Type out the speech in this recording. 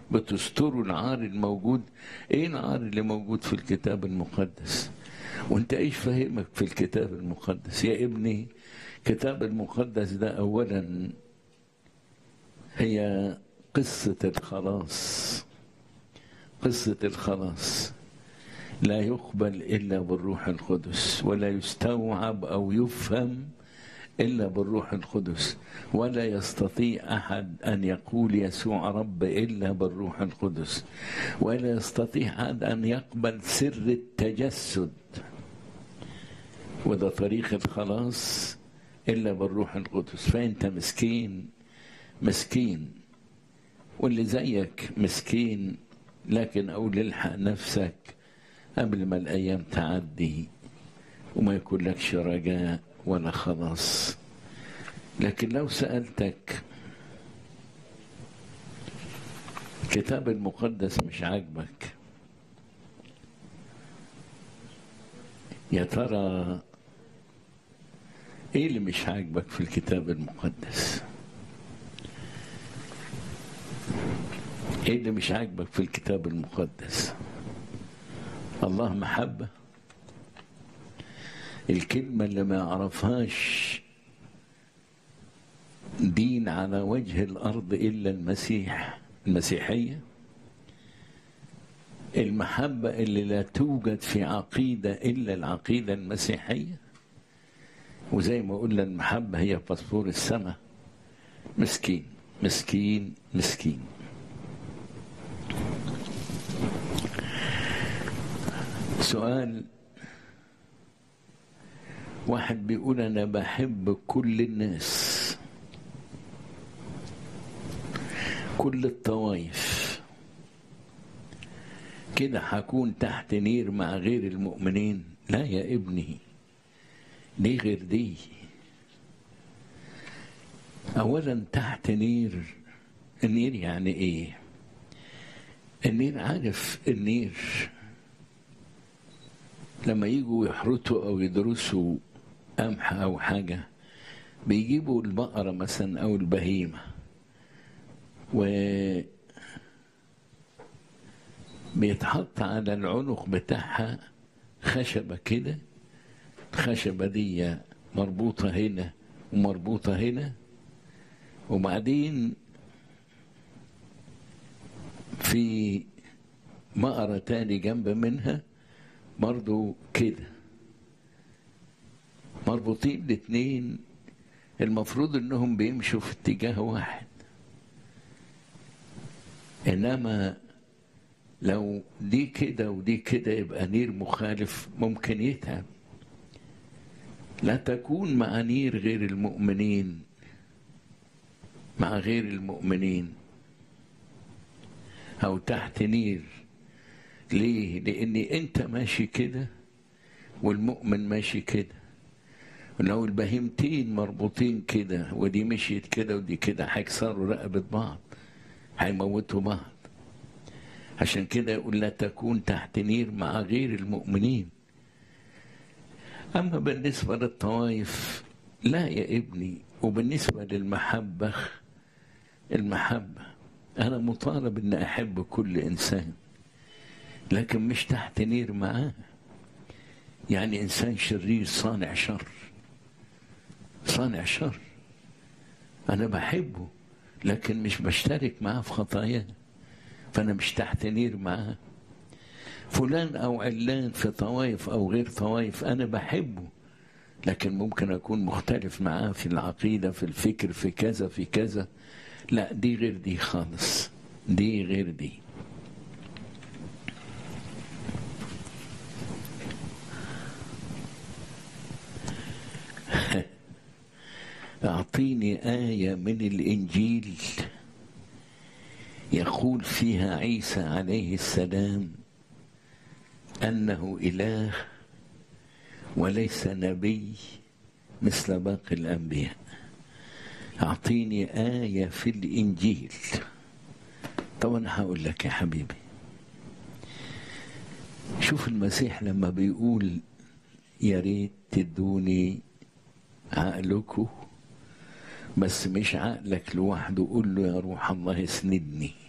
بتستروا العار الموجود ايه العار اللي موجود في الكتاب المقدس وانت ايش فهمك في الكتاب المقدس يا ابني الكتاب المقدس ده اولا هي قصة الخلاص قصة الخلاص لا يقبل إلا بالروح القدس ولا يستوعب أو يفهم إلا بالروح القدس ولا يستطيع أحد أن يقول يسوع رب إلا بالروح القدس ولا يستطيع أحد أن يقبل سر التجسد وده طريق الخلاص إلا بالروح القدس فأنت مسكين مسكين واللي زيك مسكين لكن أقول الحق نفسك قبل ما الأيام تعدي وما يكون لكش رجاء ولا خلاص لكن لو سألتك الكتاب المقدس مش عاجبك يا ترى ايه اللي مش عاجبك في الكتاب المقدس ايه اللي مش عاجبك في الكتاب المقدس الله محبة الكلمة اللي ما يعرفهاش دين على وجه الأرض إلا المسيح المسيحية المحبة اللي لا توجد في عقيدة إلا العقيدة المسيحية وزي ما قلنا المحبة هي باسبور السماء مسكين مسكين مسكين سؤال واحد بيقول انا بحب كل الناس كل الطوائف كده هكون تحت نير مع غير المؤمنين لا يا ابني دي غير دي اولا تحت نير النير يعني ايه النير عارف النير لما يجوا يحرطوا او يدرسوا قمح او حاجه بيجيبوا البقره مثلا او البهيمه و بيتحط على العنق بتاعها خشبه كده الخشبه دي مربوطه هنا ومربوطه هنا وبعدين في بقره تاني جنب منها برضو كده مربوطين الاتنين المفروض انهم بيمشوا في اتجاه واحد انما لو دي كده ودي كده يبقى نير مخالف ممكن يتعب لا تكون مع نير غير المؤمنين مع غير المؤمنين او تحت نير ليه؟ لأن أنت ماشي كده والمؤمن ماشي كده لو البهيمتين مربوطين كده ودي مشيت كده ودي كده هيكسروا رقبة بعض هيموتوا بعض عشان كده يقول لا تكون تحت نير مع غير المؤمنين أما بالنسبة للطوائف لا يا ابني وبالنسبة للمحبة المحبة أنا مطالب أن أحب كل إنسان لكن مش تحت نير معاه يعني انسان شرير صانع شر صانع شر انا بحبه لكن مش بشترك معاه في خطاياه فانا مش تحت نير معاه فلان او علان في طوائف او غير طوائف انا بحبه لكن ممكن اكون مختلف معاه في العقيده في الفكر في كذا في كذا لا دي غير دي خالص دي غير دي أعطيني آية من الإنجيل يقول فيها عيسى عليه السلام أنه إله وليس نبي مثل باقي الأنبياء أعطيني آية في الإنجيل طبعا هقول لك يا حبيبي شوف المسيح لما بيقول يا ريت تدوني عقلكم بس مش عقلك لوحده قول له يا روح الله اسندني